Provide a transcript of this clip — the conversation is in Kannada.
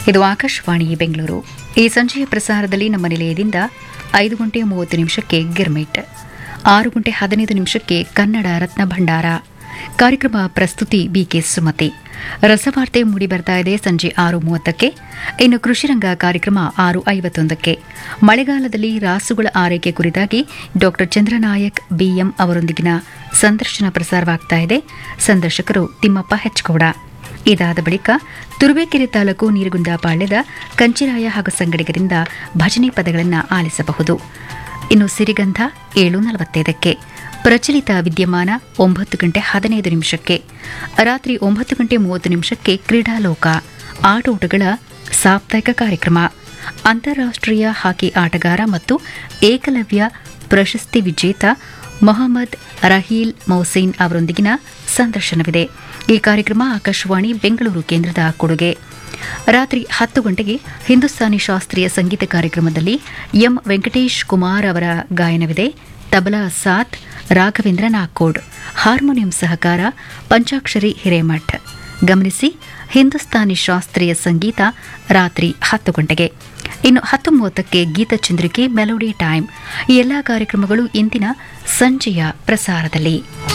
ಇದು ಆಕಾಶವಾಣಿ ಬೆಂಗಳೂರು ಈ ಸಂಜೆಯ ಪ್ರಸಾರದಲ್ಲಿ ನಮ್ಮ ನಿಲಯದಿಂದ ಐದು ಗಂಟೆ ಮೂವತ್ತು ನಿಮಿಷಕ್ಕೆ ಗಿರ್ಮಿಟ್ ಆರು ಗಂಟೆ ಹದಿನೈದು ನಿಮಿಷಕ್ಕೆ ಕನ್ನಡ ರತ್ನ ಭಂಡಾರ ಕಾರ್ಯಕ್ರಮ ಪ್ರಸ್ತುತಿ ಬಿಕೆ ಸುಮತಿ ರಸವಾರ್ತೆ ಮೂಡಿ ಬರ್ತಾ ಇದೆ ಸಂಜೆ ಆರು ಮೂವತ್ತಕ್ಕೆ ಇನ್ನು ಕೃಷಿರಂಗ ಕಾರ್ಯಕ್ರಮ ಆರು ಐವತ್ತೊಂದಕ್ಕೆ ಮಳೆಗಾಲದಲ್ಲಿ ರಾಸುಗಳ ಆರೈಕೆ ಕುರಿತಾಗಿ ಡಾಕ್ಟರ್ ಚಂದ್ರನಾಯಕ್ ಬಿಎಂ ಅವರೊಂದಿಗಿನ ಸಂದರ್ಶನ ಪ್ರಸಾರವಾಗ್ತಾ ಇದೆ ಸಂದರ್ಶಕರು ತಿಮ್ಮಪ್ಪ ಹೆಚ್ಗೌಡ ಇದಾದ ಬಳಿಕ ತುರುವೇಕೆರೆ ತಾಲೂಕು ನೀರುಗುಂದ ಪಾಳ್ಯದ ಕಂಚಿರಾಯ ಹಾಗೂ ಸಂಗಡಿಗರಿಂದ ಭಜನೆ ಪದಗಳನ್ನು ಆಲಿಸಬಹುದು ಇನ್ನು ಸಿರಿಗಂಧ ಏಳು ನಲವತ್ತೈದಕ್ಕೆ ಪ್ರಚಲಿತ ವಿದ್ಯಮಾನ ಒಂಬತ್ತು ಗಂಟೆ ಹದಿನೈದು ನಿಮಿಷಕ್ಕೆ ರಾತ್ರಿ ಒಂಬತ್ತು ಗಂಟೆ ಮೂವತ್ತು ನಿಮಿಷಕ್ಕೆ ಕ್ರೀಡಾಲೋಕ ಆಟೋಟಗಳ ಸಾಪ್ತಾಹಿಕ ಕಾರ್ಯಕ್ರಮ ಅಂತಾರಾಷ್ಟ್ರೀಯ ಹಾಕಿ ಆಟಗಾರ ಮತ್ತು ಏಕಲವ್ಯ ಪ್ರಶಸ್ತಿ ವಿಜೇತ ಮೊಹಮ್ಮದ್ ರಹೀಲ್ ಮೌಸೀನ್ ಅವರೊಂದಿಗಿನ ಸಂದರ್ಶನವಿದೆ ಈ ಕಾರ್ಯಕ್ರಮ ಆಕಾಶವಾಣಿ ಬೆಂಗಳೂರು ಕೇಂದ್ರದ ಕೊಡುಗೆ ರಾತ್ರಿ ಹತ್ತು ಗಂಟೆಗೆ ಹಿಂದೂಸ್ತಾನಿ ಶಾಸ್ತ್ರೀಯ ಸಂಗೀತ ಕಾರ್ಯಕ್ರಮದಲ್ಲಿ ಎಂ ವೆಂಕಟೇಶ್ ಕುಮಾರ್ ಅವರ ಗಾಯನವಿದೆ ತಬಲಾ ಸಾತ್ ರಾಘವೇಂದ್ರ ನಾಕೋಡ್ ಹಾರ್ಮೋನಿಯಂ ಸಹಕಾರ ಪಂಚಾಕ್ಷರಿ ಹಿರೇಮಠ್ ಗಮನಿಸಿ ಹಿಂದೂಸ್ತಾನಿ ಶಾಸ್ತ್ರೀಯ ಸಂಗೀತ ರಾತ್ರಿ ಹತ್ತು ಗಂಟೆಗೆ ಇನ್ನು ಹತ್ತು ಮೂವತ್ತಕ್ಕೆ ಗೀತಚಂದ್ರಿಕೆ ಮೆಲೋಡಿ ಟೈಮ್ ಈ ಎಲ್ಲಾ ಕಾರ್ಯಕ್ರಮಗಳು ಇಂದಿನ ಸಂಜೆಯ ಪ್ರಸಾರದಲ್ಲಿ